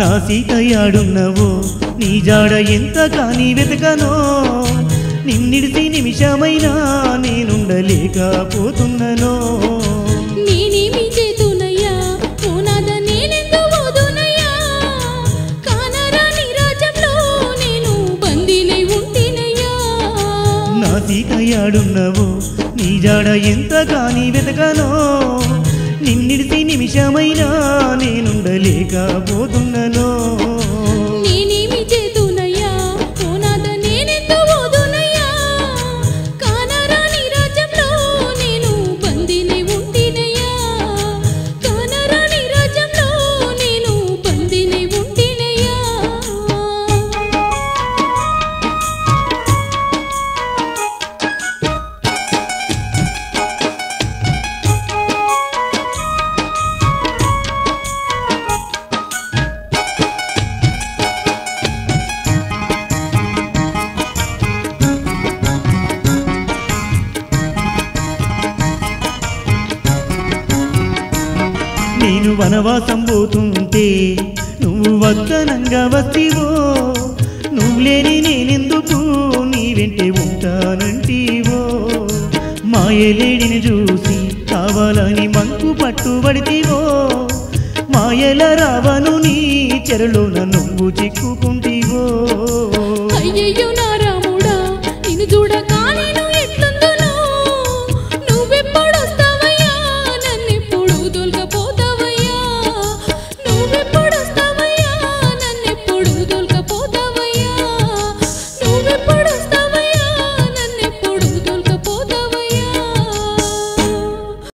నా సీతయ్యాడున్నవో నీ జాడ ఎంత కాని వెతకనో నిన్నిడిసి నిమిషమైనా నేనుండలేకపోతున్ననో నేనేమి చేతునయ్యా ఓనాద నేనెందు ఓదునయ్యా కానరాని రాజ్యంలో నేను బందీనై ఉంటినయ్యా నా సీతయ్యాడున్నవో నీ జాడ ఎంత కాని వెతకనో నిన్నిడిసి నిమిషమైనా నేనుండలేకపోతున్ననో నేనేమి చేతునయ్యా ఓనాద నేనెందు ఓదునయ్యా కానరాని రాజ్యంలో నేను బందీనై ఉంటినయ్యా కానరాని రాజ్యంలో నేను బందీనై ఉంటినయ్యా నేను వనవాసం పోతుంటే నువ్వు వద్దనంగా వస్తివో నువ్వు లేని నేనెందుకు నీ వెంటే ఉంటానంటీవో మాయలేడిని చూసి కావాలని మంకు పట్టుబడితివో మాయల రావను నీ చెరలోన నువ్వు చిక్కుకుంటివో